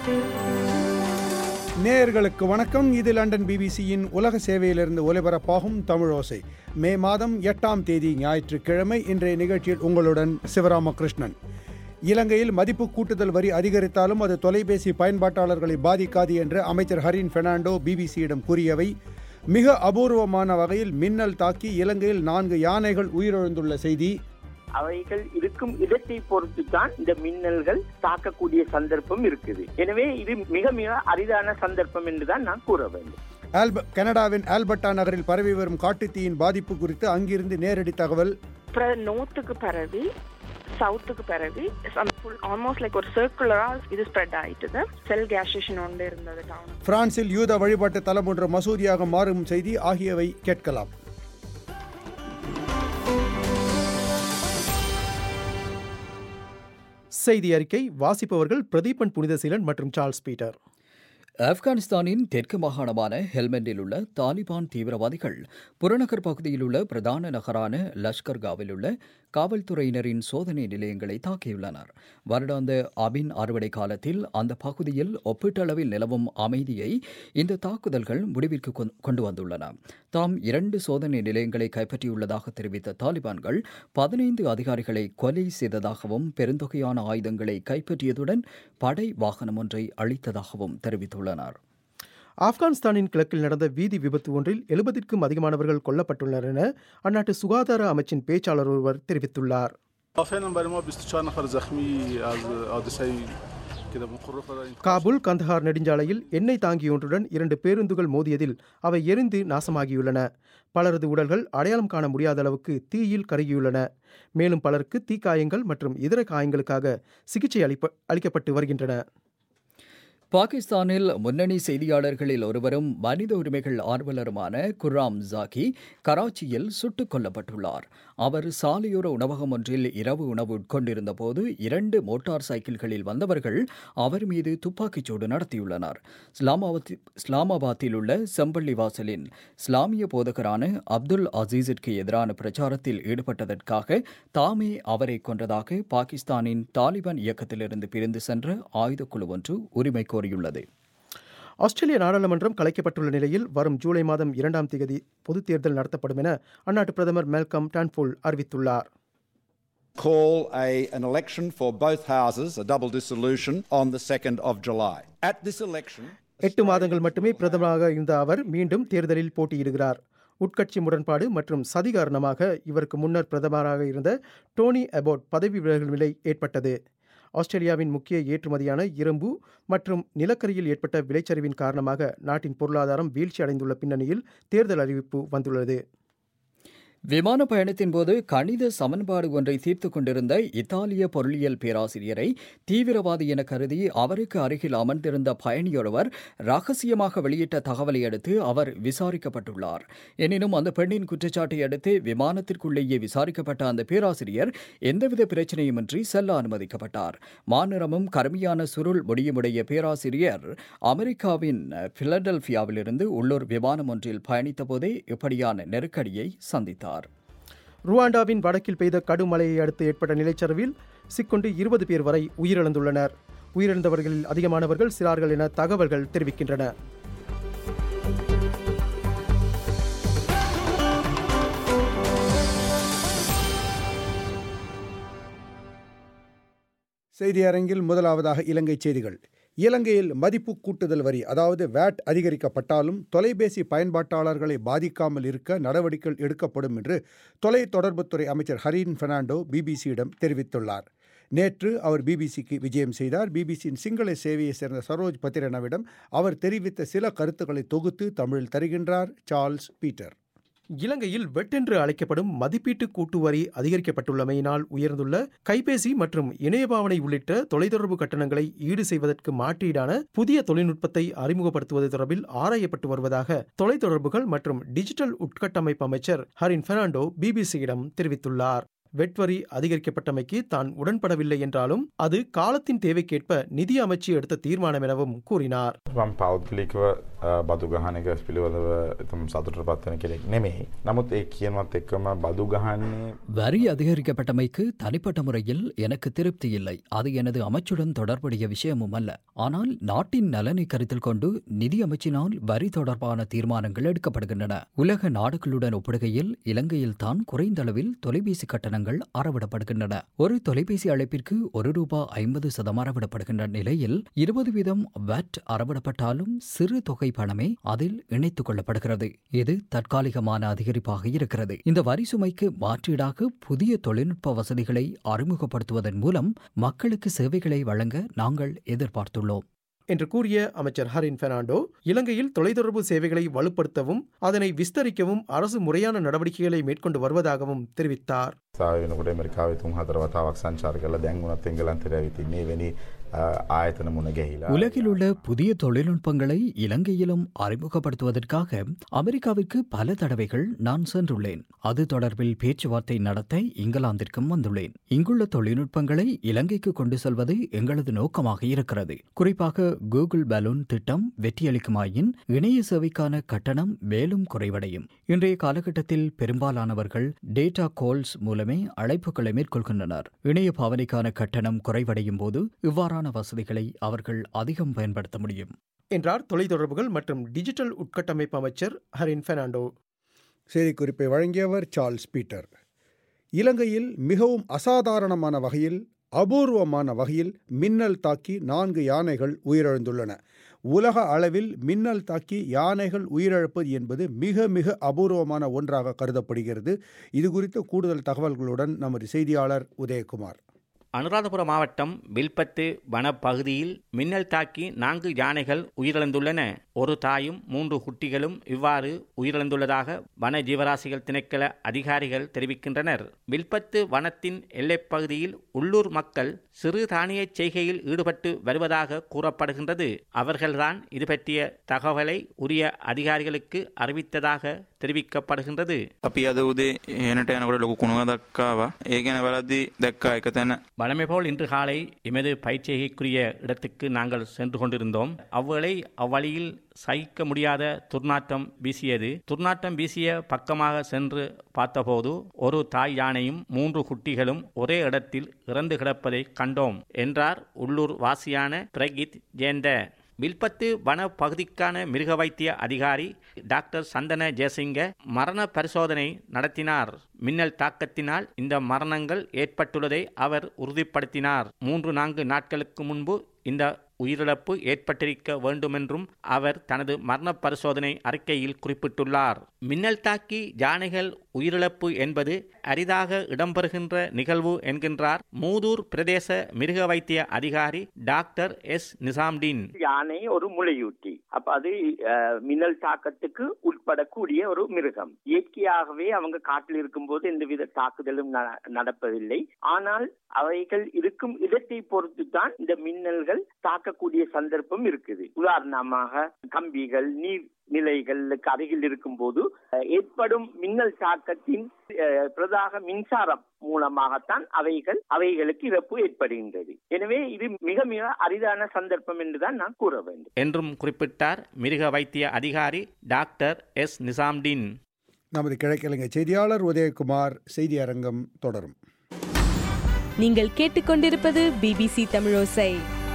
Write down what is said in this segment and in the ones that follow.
நேயர்களுக்கு வணக்கம் இது லண்டன் பிபிசியின் உலக சேவையிலிருந்து ஒலிபரப்பாகும் தமிழோசை மே மாதம் எட்டாம் தேதி ஞாயிற்றுக்கிழமை இன்றைய நிகழ்ச்சியில் உங்களுடன் சிவராமகிருஷ்ணன் இலங்கையில் மதிப்பு கூட்டுதல் வரி அதிகரித்தாலும் அது தொலைபேசி பயன்பாட்டாளர்களை பாதிக்காது என்று அமைச்சர் ஹரின் பெர்னாண்டோ பிபிசியிடம் கூறியவை மிக அபூர்வமான வகையில் மின்னல் தாக்கி இலங்கையில் நான்கு யானைகள் உயிரிழந்துள்ள செய்தி அவைகள் இருக்கும் இடத்தை பொறுத்து தான் இந்த மின்னல்கள் தாக்கக்கூடிய சந்தர்ப்பம் இருக்குது எனவே இது மிக மிக அரிதான சந்தர்ப்பம் என்றுதான் நான் கூற வேண்டும் ஆல்ப கனடாவின் ஆல்பர்டா நகரில் பரவி வரும் காட்டுத்தீயின் பாதிப்பு குறித்து அங்கிருந்து நேரடி தகவல் அப்புறம் நோர்த்துக்கு பரவி சவுத்துக்கு பரவி ஆல்மோஸ்ட் லைக் ஒரு சர்க்குலரா இது ஸ்ப்ரெட் ஆயிட்டுது செல் கேஷேஷன் ஒன்று இருந்தது டவுன் பிரான்சில் யூத வழிபாட்டு தலம் ஒன்று மசூதியாக மாறும் செய்தி ஆகியவை கேட்கலாம் செய்தி அறிக்கை வாசிப்பவர்கள் பிரதீபன் புனிதசீலன் மற்றும் சார்ல்ஸ் பீட்டர் ஆப்கானிஸ்தானின் தெற்கு மாகாணமான ஹெல்மெண்டில் உள்ள தாலிபான் தீவிரவாதிகள் புறநகர் பகுதியில் உள்ள பிரதான நகரான லஷ்கர்காவில் உள்ள காவல்துறையினரின் சோதனை நிலையங்களை தாக்கியுள்ளனர் வருடாந்த அபின் அறுவடை காலத்தில் அந்த பகுதியில் ஒப்பீட்டளவில் நிலவும் அமைதியை இந்த தாக்குதல்கள் முடிவிற்கு கொ- கொண்டு வந்துள்ளன தாம் இரண்டு சோதனை நிலையங்களை கைப்பற்றியுள்ளதாக தெரிவித்த தாலிபான்கள் பதினைந்து அதிகாரிகளை கொலை செய்ததாகவும் பெருந்தொகையான ஆயுதங்களை கைப்பற்றியதுடன் படை வாகனம் ஒன்றை அளித்ததாகவும் தெரிவித்துள்ளனர் ஆப்கானிஸ்தானின் கிழக்கில் நடந்த வீதி விபத்து ஒன்றில் எழுபதிற்கும் அதிகமானவர்கள் கொல்லப்பட்டுள்ளனர் என அந்நாட்டு சுகாதார அமைச்சின் பேச்சாளர் ஒருவர் தெரிவித்துள்ளார் فعلا برای ما 24 نفر زخمی از حادثه که در مقرر داریم காபூல் கந்தஹார் நெடுஞ்சாலையில் எண்ணெய் தாங்கியொன்றுடன் இரண்டு பேருந்துகள் மோதியதில் அவை எரிந்து நாசமாகியுள்ளன பலரது உடல்கள் அடையாளம் காண முடியாத அளவுக்கு தீயில் கருகியுள்ளன மேலும் பலருக்கு தீக்காயங்கள் மற்றும் இதர காயங்களுக்காக சிகிச்சை அளிப்ப அளிக்கப்பட்டு வருகின்றன பாகிஸ்தானில் முன்னணி செய்தியாளர்களில் ஒருவரும் மனித உரிமைகள் ஆர்வலருமான குர்ராம் ஜாக்கி கராச்சியில் சுட்டுக் கொல்லப்பட்டுள்ளார் அவர் சாலையோர உணவகம் ஒன்றில் இரவு உணவு உட்கொண்டிருந்த போது இரண்டு மோட்டார் சைக்கிள்களில் வந்தவர்கள் அவர் மீது துப்பாக்கிச்சூடு நடத்தியுள்ளனர் இஸ்லாமாபாத் இஸ்லாமாபாத்தில் உள்ள செம்பள்ளி வாசலின் இஸ்லாமிய போதகரான அப்துல் அசீஸிற்கு எதிரான பிரச்சாரத்தில் ஈடுபட்டதற்காக தாமே அவரை கொன்றதாக பாகிஸ்தானின் தாலிபான் இயக்கத்திலிருந்து பிரிந்து சென்ற ஆயுதக்குழு ஒன்று உரிமை கோரியுள்ளது ஆஸ்திரேலிய நாடாளுமன்றம் கலைக்கப்பட்டுள்ள நிலையில் வரும் ஜூலை மாதம் இரண்டாம் தேதி பொதுத் தேர்தல் நடத்தப்படும் என அந்நாட்டு பிரதமர் மெல்கம் டான்ஃபுல் அறிவித்துள்ளார் call a, an election for both houses, a double dissolution, on the 2nd of July. At this election, எட்டு மாதங்கள் மட்டுமே பிரதமராக இருந்த அவர் மீண்டும் தேர்தலில் போட்டியிடுகிறார் உட்கட்சி முரண்பாடு மற்றும் சதி காரணமாக இவருக்கு முன்னர் பிரதமராக இருந்த டோனி அபோட் பதவி விலகல் நிலை ஏற்பட்டது ஆஸ்திரேலியாவின் முக்கிய ஏற்றுமதியான இரும்பு மற்றும் நிலக்கரியில் ஏற்பட்ட விலைச்சரிவின் காரணமாக நாட்டின் பொருளாதாரம் வீழ்ச்சி அடைந்துள்ள பின்னணியில் தேர்தல் அறிவிப்பு வந்துள்ளது விமான பயணத்தின் போது கணித சமன்பாடு ஒன்றை தீர்த்துக் கொண்டிருந்த இத்தாலிய பொருளியல் பேராசிரியரை தீவிரவாதி என கருதி அவருக்கு அருகில் அமர்ந்திருந்த பயணியொருவர் ரகசியமாக வெளியிட்ட தகவலை அடுத்து அவர் விசாரிக்கப்பட்டுள்ளார் எனினும் அந்த பெண்ணின் குற்றச்சாட்டை அடுத்து விமானத்திற்குள்ளேயே விசாரிக்கப்பட்ட அந்த பேராசிரியர் எந்தவித பிரச்சனையுமின்றி செல்ல அனுமதிக்கப்பட்டார் மாநிறமும் கருமையான சுருள் முடியுமுடைய பேராசிரியர் அமெரிக்காவின் பிலடெல்பியாவிலிருந்து உள்ளூர் விமானம் ஒன்றில் பயணித்தபோதே இப்படியான நெருக்கடியை சந்தித்தார் ருவாண்டாவின் வடக்கில் பெய்த கடும் மழையை அடுத்து ஏற்பட்ட நிலச்சரிவில் சிக்கொண்டு இருபது பேர் வரை உயிரிழந்துள்ளனர் உயிரிழந்தவர்களில் அதிகமானவர்கள் சிறார்கள் என தகவல்கள் தெரிவிக்கின்றன செய்தி அரங்கில் முதலாவதாக இலங்கை செய்திகள் இலங்கையில் மதிப்பு கூட்டுதல் வரி அதாவது வேட் அதிகரிக்கப்பட்டாலும் தொலைபேசி பயன்பாட்டாளர்களை பாதிக்காமல் இருக்க நடவடிக்கைகள் எடுக்கப்படும் என்று தொலை தொடர்புத்துறை அமைச்சர் ஹரீன் பெர்னாண்டோ பிபிசியிடம் தெரிவித்துள்ளார் நேற்று அவர் பிபிசிக்கு விஜயம் செய்தார் பிபிசியின் சிங்கள சேவையை சேர்ந்த சரோஜ் பத்திரனவிடம் அவர் தெரிவித்த சில கருத்துக்களை தொகுத்து தமிழில் தருகின்றார் சார்ல்ஸ் பீட்டர் இலங்கையில் வெட்டென்று அழைக்கப்படும் மதிப்பீட்டு கூட்டு வரி அதிகரிக்கப்பட்டுள்ளமையினால் உயர்ந்துள்ள கைபேசி மற்றும் இணையபாவனை உள்ளிட்ட தொலைத்தொடர்பு கட்டணங்களை ஈடு செய்வதற்கு மாற்றீடான புதிய தொழில்நுட்பத்தை அறிமுகப்படுத்துவது தொடர்பில் ஆராயப்பட்டு வருவதாக தொலைத்தொடர்புகள் மற்றும் டிஜிட்டல் உட்கட்டமைப்பு அமைச்சர் ஹரின் பெர்னாண்டோ பிபிசியிடம் தெரிவித்துள்ளார் வெட்வரி அதிகரிக்கப்பட்டமைக்கு தான் உடன்படவில்லை என்றாலும் அது காலத்தின் தேவைக்கேற்ப நிதி அமைச்சு எடுத்த தீர்மானம் எனவும் கூறினார் මම පෞද්ගලිකව බදු ගහන එක පිළිබඳව එතම සතුට පත්වන කෙනෙක් නෙමෙයි. නමුත් ඒ කියනවත් එක්කම බදු ගහන්නේ வரி அதிகரிக்கப்பட்டமைக்கு தனிப்பட்ட முறையில் எனக்கு திருப்தி இல்லை அது எனது அமைச்சுடன் தொடர்புடைய விஷயமும் அல்ல ஆனால் நாட்டின் நலனை கருத்தில் கொண்டு நிதி அமைச்சினால் வரி தொடர்பான தீர்மானங்கள் எடுக்கப்படுகின்றன உலக நாடுகளுடன் ஒப்பிடுகையில் இலங்கையில் தான் குறைந்த அளவில் தொலைபேசி கட்டணங்கள் அறவிடப்படுகின்றன ஒரு தொலைபேசி அழைப்பிற்கு ஒரு ரூபாய் ஐம்பது சதம் அறவிடப்படுகின்ற நிலையில் இருபது வீதம் வட் அறவிடப்பட்டாலும் சிறு தொகை பணமே அதில் இணைத்துக் கொள்ளப்படுகிறது இது தற்காலிகமான அதிகரிப்பாக இருக்கிறது இந்த வரி சுமைக்கு மாற்றீடாக புதிய தொழில்நுட்ப வசதிகளை அறிமுகப்படுத்துவதன் மூலம் மக்களுக்கு சேவைகளை வழங்க நாங்கள் எதிர்பார்த்துள்ளோம் என்று கூறிய அமைச்சர் ஹரின் பெர்னாண்டோ இலங்கையில் தொலைத்தொடர்பு சேவைகளை வலுப்படுத்தவும் அதனை விஸ்தரிக்கவும் அரசு முறையான நடவடிக்கைகளை மேற்கொண்டு வருவதாகவும் தெரிவித்தார் සා වෙනකොට ඇමරිකාවේ තුන් හතර වතාවක් සංචාර කළ දැන් වුණත් එංගලන්තයට ඇවිත් ඉන්නේ වෙනි අ, ආයතන මුණ ගැහිලා உலகில் உள்ள புதிய தொழில்நுட்பங்களை இலங்கையிலும் அறிமுகப்படுத்துவதற்காக அமெரிக்காவிற்கு பல தடவைகள் நான் சென்றுள்ளேன் அது தொடர்பில் பேச்சுவார்த்தை நடத்த இங்கிலாந்திற்கும் வந்துள்ளேன் இங்குள்ள தொழில்நுட்பங்களை இலங்கைக்கு கொண்டு செல்வது எங்களது நோக்கமாக இருக்கிறது குறிப்பாக கூகுள் பலூன் திட்டம் வெற்றியளிக்குமாயின் இணைய சேவைக்கான கட்டணம் மேலும் குறைவடையும் இன்றைய காலகட்டத்தில் பெரும்பாலானவர்கள் டேட்டா கால்ஸ் மூலமே அழைப்புகளை மேற்கொள்கின்றனர் இணைய பாவனைக்கான கட்டணம் குறைவடையும் போது இவ்வாறான வசதிகளை அவர்கள் அதிகம் பயன்படுத்த முடியும் என்றார் தொலைத்தொடர்புகள் மற்றும் டிஜிட்டல் உட்கட்டமைப்பு அமைச்சர் ஹரின் பெர்னாண்டோ செய்திக்குறிப்பை வழங்கியவர் சார்ல்ஸ் பீட்டர் இலங்கையில் மிகவும் அசாதாரணமான வகையில் அபூர்வமான வகையில் மின்னல் தாக்கி நான்கு யானைகள் உயிரிழந்துள்ளன உலக அளவில் மின்னல் தாக்கி யானைகள் உயிரிழப்பது என்பது மிக மிக அபூர்வமான ஒன்றாக கருதப்படுகிறது இது குறித்த கூடுதல் தகவல்களுடன் நமது செய்தியாளர் உதயகுமார் அனுராதபுர மாவட்டம் வில்பத்து வனப்பகுதியில் மின்னல் தாக்கி நான்கு யானைகள் உயிரிழந்துள்ளன ஒரு தாயும் மூன்று குட்டிகளும் இவ்வாறு உயிரிழந்துள்ளதாக வன ஜீவராசிகள் திணைக்கள அதிகாரிகள் தெரிவிக்கின்றனர் வில்பத்து வனத்தின் எல்லைப் பகுதியில் உள்ளூர் மக்கள் சிறு தானிய செய்கையில் ஈடுபட்டு வருவதாக கூறப்படுகின்றது அவர்கள்தான் இது பற்றிய தகவலை உரிய அதிகாரிகளுக்கு அறிவித்ததாக தெரிவிக்கப்படுகின்றது අපි අද උදේ එනට යනකොට ලොකු කුණුව දක්කාවා ඒ ගැන වැරද්දි දැක්කා එක තැන வழமை போல் இன்று காலை எமது பயிற்சியைக்குரிய இடத்துக்கு நாங்கள் சென்று கொண்டிருந்தோம் அவ்வேளை அவ்வழியில் சகிக்க முடியாத துர்நாற்றம் வீசியது துர்நாற்றம் வீசிய பக்கமாக சென்று பார்த்தபோது ஒரு தாய் யானையும் மூன்று குட்டிகளும் ஒரே இடத்தில் இறந்து கிடப்பதை கண்டோம் என்றார் உள்ளூர் வாசியான பிரகித் ஜேந்த வில்பத்து வன பகுதிக்கான மிருக வைத்திய அதிகாரி டாக்டர் சந்தன ஜெயசிங்க மரண பரிசோதனை நடத்தினார் மின்னல் தாக்கத்தினால் இந்த மரணங்கள் ஏற்பட்டுள்ளதை அவர் உறுதிப்படுத்தினார் மூன்று நான்கு நாட்களுக்கு முன்பு இந்த உயிரிழப்பு ஏற்பட்டிருக்க வேண்டுமென்றும் அவர் தனது மரண பரிசோதனை அறிக்கையில் குறிப்பிட்டுள்ளார் மின்னல் தாக்கி யானைகள் உயிரிழப்பு என்பது அரிதாக இடம்பெறுகின்ற நிகழ்வு என்கின்றார் மூதூர் பிரதேச மிருக வைத்திய அதிகாரி டாக்டர் எஸ் நிசாம்டீன் யானை ஒரு முளையூட்டி அப்ப அது அஹ், மின்னல் தாக்கத்துக்கு உட்படக்கூடிய ஒரு மிருகம் இயற்கையாகவே அவங்க காட்டில் இருக்கும்போது எந்தவித தாக்குதலும் ந- நடப்பதில்லை ஆனால் அவைகள் இருக்கும் இடத்தை பொறுத்து தான் இந்த மின்னல்கள் தாக்கக்கூடிய சந்தர்ப்பம் இருக்குது உதாரணமாக கம்பிகள் நீர் நிலைகளுக்கு அருகில் இருக்கும்போது அஹ், ஏற்படும் மின்னல் தாக்கத்தின் அஹ், பிரதாக மின்சாரம் மூலமாகத்தான் அவைகள் அவைகளுக்கு இறப்பு ஏற்படுகின்றது எனவே இது மிக மிக அரிதான சந்தர்ப்பம் என்றுதான் நான் கூற வேண்டும் என்றும் குறிப்பிட்டார் மிருக வைத்திய அதிகாரி டாக்டர் எஸ் நிசாம்டீன் நமது கிழக்கிழங்கை செய்தியாளர் உதயகுமார் செய்தி அரங்கம் தொடரும் நீங்கள் கேட்டுக்கொண்டிருப்பது பிபிசி தமிழோசை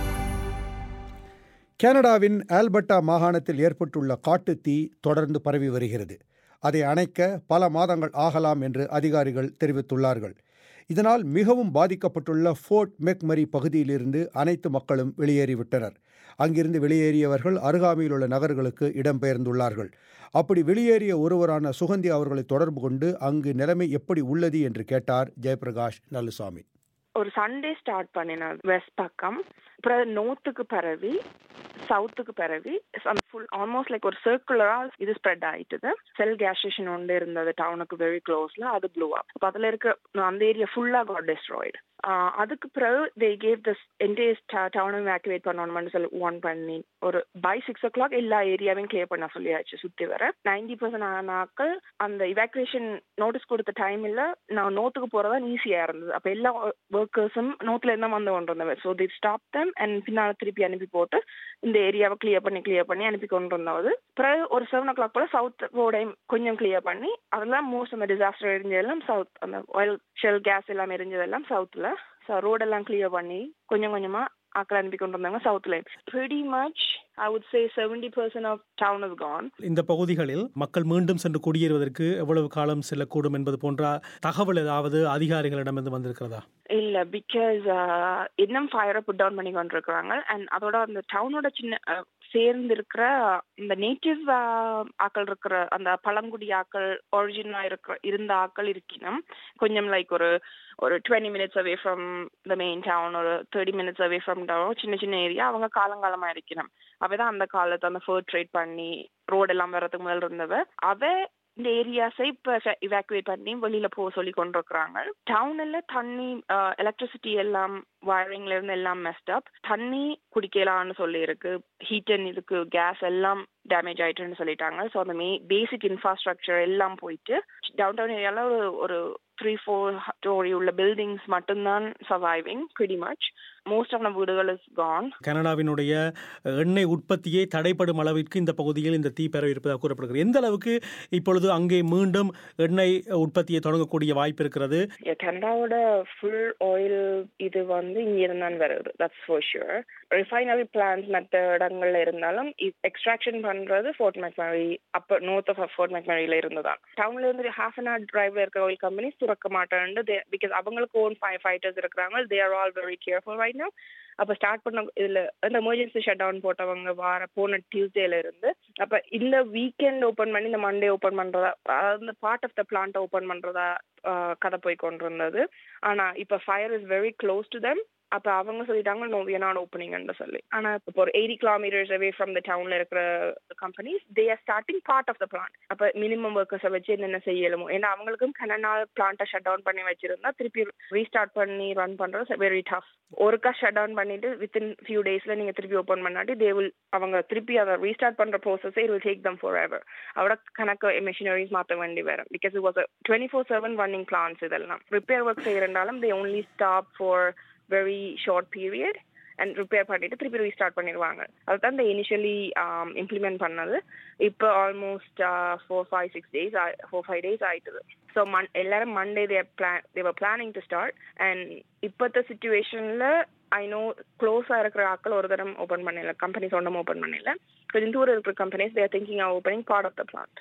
கனடாவின் ஆல்பர்டா மாகாணத்தில் ஏற்பட்டுள்ள காட்டுத் தீ தொடர்ந்து பரவி வருகிறது அதை அணைக்க பல மாதங்கள் ஆகலாம் என்று அதிகாரிகள் தெரிவித்துள்ளார்கள் இதனால் மிகவும் பாதிக்கப்பட்டுள்ள ஃபோர்ட் மெக்மரி பகுதியிலிருந்து அனைத்து மக்களும் வெளியேறிவிட்டனர் அங்கிருந்து வெளியேறியவர்கள் அருகாமையில் உள்ள நகர்களுக்கு இடம்பெயர்ந்துள்ளார்கள் அப்படி வெளியேறிய ஒருவரான சுகந்தி அவர்களை தொடர்பு கொண்டு அங்கு நிலைமை எப்படி உள்ளது என்று கேட்டார் ஜெயபிரகாஷ் நல்லுசாமி ஒரு சண்டே ஸ்டார்ட் பண்ணினேன் வெஸ்ட் பக்கம் அப்புறம் நோர்த்துக்கு பரவி சவுத்துக்கு பரவி ஃபுல் ஆல்மோஸ்ட் லைக் ஒரு சர்க்குலரா இது ஸ்ப்ரெட் ஆயிட்டுது செல் கேஸ் ஸ்டேஷன் ஒன்று இருந்தது டவுனுக்கு வெரி க்ளோஸ்ல அது ப்ளூ அப் அப்போ அதில் இருக்க அந்த ஏரியா ஃபுல்லா காட் டெஸ்ட்ராய்டு அதுக்கு பிறகு தே கேவ் திஸ் என்டையர் டவுனை வேக்குவேட் பண்ணணும்னு சொல்லி ஒன் பண்ணி ஒரு பை சிக்ஸ் ஓ கிளாக் எல்லா ஏரியாவையும் கிளியர் பண்ண சொல்லியாச்சு சுற்றி வர நைன்டி பர்சன்ட் ஆனாக்கள் அந்த இவாக்குவேஷன் நோட்டீஸ் கொடுத்த டைமில் நான் நோத்துக்கு போகிறதா ஈஸியாக இருந்தது அப்போ எல்லா ஒர்க்கர்ஸும் நோத்தில் இருந்தால் வந்து கொண்டு வந்தவன் so the stop them and பின்னால் திருப்பி அனுப்பி போட்டு இந்த ஏரியாவை கிளியர் பண்ணி கிளியர் பண்ணி அனுப்பி அனுப்பி கொண்டு வந்தது பிறகு ஒரு செவன் ஓ கிளாக் போல சவுத் ரோடையும் கொஞ்சம் கிளியர் பண்ணி அதெல்லாம் மோஸ்ட் அந்த டிசாஸ்டர் எரிஞ்சதெல்லாம் சவுத் அந்த ஆயில் ஷெல் கேஸ் எல்லாம் எரிஞ்சதெல்லாம் சவுத்தில் ஸோ ரோடெல்லாம் கிளியர் பண்ணி கொஞ்சம் கொஞ்சமா ஆக்கள் அனுப்பி கொண்டு வந்தாங்க சவுத்ல pretty much I would say 70% of town is gone. இந்த பகுதிகளில் மக்கள் மீண்டும் சென்று குடியேறுவதற்கு எவ்வளவு காலம் செல்லக்கூடும் என்பது போன்ற தகவல் ஏதாவது அதிகாரிகளிடமிருந்து வந்திருக்கிறதா இல்ல பிகாஸ் இன்னும் ஃபயரை புட் டவுன் பண்ணி கொண்டிருக்கிறாங்க அண்ட் அதோட அந்த டவுனோட சின்ன uh, சேர்ந்து இருக்கிற இந்த நேட்டிவ் ஆக்கள் இருக்கிற அந்த பழங்குடி ஆக்கள் ஒரிஜினலா இருக்கிற இருந்த ஆக்கள் இருக்கணும் கொஞ்சம் லைக் ஒரு ஒரு twenty minutes away from the main town ஒரு thirty minutes away from town சின்ன சின்ன ஏரியா அவங்க காலங்காலமா இருக்கணும் அவதான் அந்த காலத்தை அந்த ஃபர்ட் ட்ரேட் பண்ணி ரோடு எல்லாம் வர்றதுக்கு முதல்ல இருந்தவ அவ இந்த ஏரியாஸை இப்ப இவாக்குவேட் பண்ணி வெளியில போக சொல்லி கொண்டிருக்கிறாங்க டவுன்ல தண்ணி எலக்ட்ரிசிட்டி எல்லாம் வயரிங்ல இருந்து எல்லாம் மெஸ்ட் அப் தண்ணி குடிக்கலாம்னு சொல்லி இருக்கு ஹீட்டன் இதுக்கு கேஸ் எல்லாம் டேமேஜ் ஆயிட்டுன்னு சொல்லிட்டாங்க ஸோ அந்த மே பேசிக் இன்ஃப்ராஸ்ட்ரக்சர் எல்லாம் போயிட்டு டவுன் டவுன் ஏரியால ஒரு ஒரு த்ரீ ஃபோர் ஸ்டோரி உள்ள பில்டிங்ஸ் மட்டும்தான் surviving pretty much most of the வீடுகள் இஸ் கான் கனடாவினுடைய எண்ணெய் உற்பத்தியை தடைப்படும் அளவிற்கு இந்த பகுதியில் இந்த தீ பரவி இருப்பதாக கூறப்படுகிறது எந்த அளவுக்கு இப்பொழுது அங்கே மீண்டும் எண்ணெய் உற்பத்தியை தொடங்கக்கூடிய வாய்ப்பு இருக்கிறது கனடாவோட ஃபுல் ஆயில் இது வந்து இங்க இருந்தான் வருது that's for sure refinery plants மற்ற இடங்கள்ல இருந்தாலும் எக்ஸ்ட்ராக்ஷன் பண்றது ஃபோர்ட் மெக்மரி அப்ப நார்த் ஆஃப் ஃபோர்ட் மெக்மரியில இருந்துதான் டவுன்ல இருந்து ஹாஃப் அன் ஹவர் டிரைவ்ல இருக்கிற ஆயில் கம்பெனிஸ் துறக்க மாட்டேன் பிகாஸ் அவங்களுக்கு ஓன் ஃபைவ் ஃபைட்டர்ஸ் இருக்கிறாங்க they are all very careful right now அப்ப ஸ்டார்ட் பண்ண இதுல அந்த எமர்ஜென்சி ஷட் டவுன் போட்டவங்க வார போன டியூஸ்டேல இருந்து அப்ப இந்த வீக்கெண்ட் ஓபன் பண்ணி இந்த மண்டே ஓபன் பண்றதா அந்த part of the plant open பண்றதா கதை போய் கொண்டிருந்தது ஆனா இப்ப fire is very close to them அப்ப அவங்க சொல்லிட்டாங்க நோ வி நாட் ஓப்பனிங்னு சொல்லி ஆனா இப்போ ஒரு eighty kilometres away from the டவுன்ல இருக்கிற companies they are starting part of the plant அப்ப மினிமம் ஒர்க்கர்ஸை வச்சு என்னென்ன செய்யலுமோ ஏன்னா அவங்களுக்கும் கன நாள் பிளான்ட்டை ஷட் டவுன் பண்ணி வச்சிருந்தா திருப்பி ரீஸ்டார்ட் பண்ணி ரன் பண்றது வெரி டஃப் ஒருக்கா ஷட் டவுன் பண்ணிட்டு வித்தின் ஃபியூ டேஸ்ல நீங்க திருப்பி ஓப்பன் பண்ணாட்டி தே வில் அவங்க திருப்பி அதை ரீஸ்டார்ட் பண்ற process it will take them forever அவட கணக்கு மிஷினரிஸ் மாற்ற வேண்டி வரும் because it was twenty four seven running plants இதெல்லாம் ரிப்பேர் ஒர்க் செய்யறதாலும் they only stop for very short period and repair பண்ணிட்டு திருப்பி ரீஸ்டார்ட் பண்ணிடுவாங்க அதுதான் இந்த இனிஷியலி இம்ப்ளிமெண்ட் பண்ணது இப்போ almost four five six days four five days ஆயிட்டுது ஸோ மன் எல்லாரும் Monday their plan they were planning to start and இப்போத்த சுச்சுவேஷனில் ஐ நோ க்ளோஸாக இருக்கிற ஆட்கள் ஒரு தரம் ஓப்பன் பண்ணல கம்பெனிஸ் ஒன்றும் ஓப்பன் பண்ணல கொஞ்சம் தூரம் இருக்கிற companies they're thinking of opening part of the plant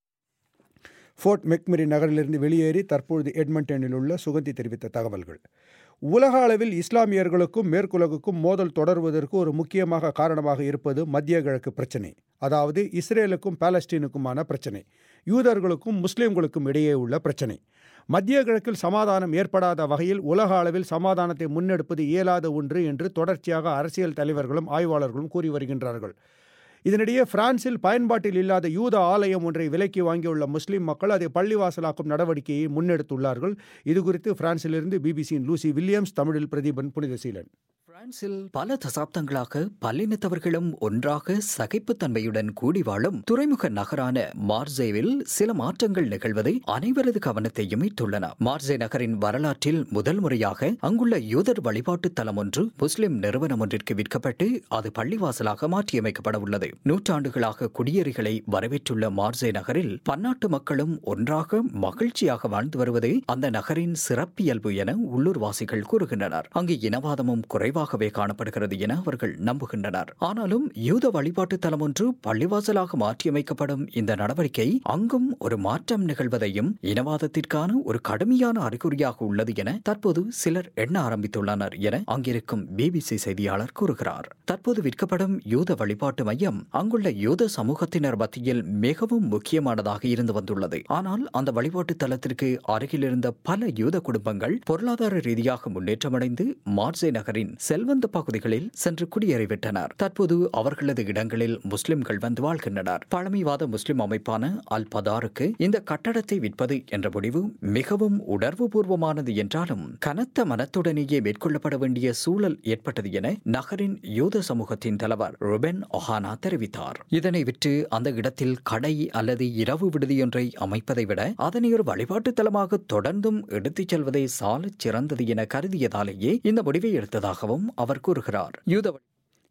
Fort McMurray நகரிலிருந்து வெளியேறி தற்பொழுது எட்மண்டனில் உள்ள சுகந்தி தெரிவித்த தகவல்கள் உலக அளவில் இஸ்லாமியர்களுக்கும் மேற்குலகுக்கும் மோதல் தொடர்வதற்கு ஒரு முக்கியமாக காரணமாக இருப்பது மத்திய கிழக்கு பிரச்சினை அதாவது இஸ்ரேலுக்கும் பாலஸ்தீனுக்குமான பிரச்சினை யூதர்களுக்கும் முஸ்லிம்களுக்கும் இடையே உள்ள பிரச்சினை மத்திய கிழக்கில் சமாதானம் ஏற்படாத வகையில் உலக அளவில் சமாதானத்தை முன்னெடுப்பது இயலாத ஒன்று என்று தொடர்ச்சியாக அரசியல் தலைவர்களும் ஆய்வாளர்களும் கூறி வருகின்றார்கள் இதனிடையே பிரான்சில் பயன்பாட்டில் இல்லாத யூத ஆலயம் ஒன்றை விலைக்கு வாங்கியுள்ள முஸ்லிம் மக்கள் அதை பள்ளிவாசலாக்கும் நடவடிக்கையை முன்னெடுத்துள்ளார்கள் இதுகுறித்து பிரான்சிலிருந்து பிபிசியின் லூசி வில்லியம்ஸ் தமிழில் பிரதீபன் புனிதசீலன் பிரான்சில் பல தசாப்தங்களாக பல்லினத்தவர்களும் ஒன்றாக சகிப்புத்தன்மையுடன் கூடி வாழும் துறைமுக நகரான மார்சேவில் சில மாற்றங்கள் நிகழ்வதை அனைவரது கவனத்தையும் ஈர்த்துள்ளன மார்சே நகரின் வரலாற்றில் முதல் முறையாக அங்குள்ள யூதர் வழிபாட்டு தலம் ஒன்று முஸ்லிம் நிறுவனம் ஒன்றிற்கு விற்கப்பட்டு அது பள்ளிவாசலாக மாற்றியமைக்கப்பட உள்ளது நூற்றாண்டுகளாக குடியேறிகளை வரவேற்றுள்ள மார்சே நகரில் பன்னாட்டு மக்களும் ஒன்றாக மகிழ்ச்சியாக வாழ்ந்து வருவது அந்த நகரின் சிறப்பியல்பு என உள்ளூர்வாசிகள் கூறுகின்றனர் அங்கு இனவாதமும் குறைவாக குறைவாகவே காணப்படுகிறது என அவர்கள் நம்புகின்றனர் ஆனாலும் யூத வழிபாட்டு தலம் ஒன்று பள்ளிவாசலாக மாற்றியமைக்கப்படும் இந்த நடவடிக்கை அங்கும் ஒரு மாற்றம் நிகழ்வதையும் இனவாதத்திற்கான ஒரு கடுமையான அறிகுறியாக உள்ளது என தற்போது சிலர் எண்ண ஆரம்பித்துள்ளனர் என அங்கிருக்கும் பிபிசி செய்தியாளர் கூறுகிறார் தற்போது விற்கப்படும் யூத வழிபாட்டு மையம் அங்குள்ள யூத சமூகத்தினர் மத்தியில் மிகவும் முக்கியமானதாக இருந்து வந்துள்ளது ஆனால் அந்த வழிபாட்டு தலத்திற்கு அருகில் இருந்த பல யூத குடும்பங்கள் பொருளாதார ரீதியாக முன்னேற்றமடைந்து மார்சே நகரின் செல்வந்த பகுதிகளில் சென்று குடியேறிவிட்டனர் தற்போது அவர்களது இடங்களில் முஸ்லிம்கள் வந்து வாழ்கின்றனர் பழமைவாத முஸ்லிம் அமைப்பான அல் பதாருக்கு இந்த கட்டடத்தை விற்பது என்ற முடிவு மிகவும் உணர்வுபூர்வமானது என்றாலும் கனத்த மனத்துடனேயே மேற்கொள்ளப்பட வேண்டிய சூழல் ஏற்பட்டது என நகரின் யூத சமூகத்தின் தலைவர் ருபென் ஒஹானா தெரிவித்தார் இதனை விற்று அந்த இடத்தில் கடை அல்லது இரவு விடுதியொன்றை அமைப்பதை விட அதனை ஒரு வழிபாட்டு தலமாக தொடர்ந்தும் எடுத்துச் செல்வதே சாலச் சிறந்தது என கருதியதாலேயே இந்த முடிவை எடுத்ததாகவும் அவர் கூறுகிறார் யூத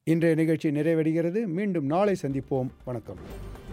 இன்றைய நிகழ்ச்சி நிறைவடைகிறது மீண்டும் நாளை சந்திப்போம் வணக்கம்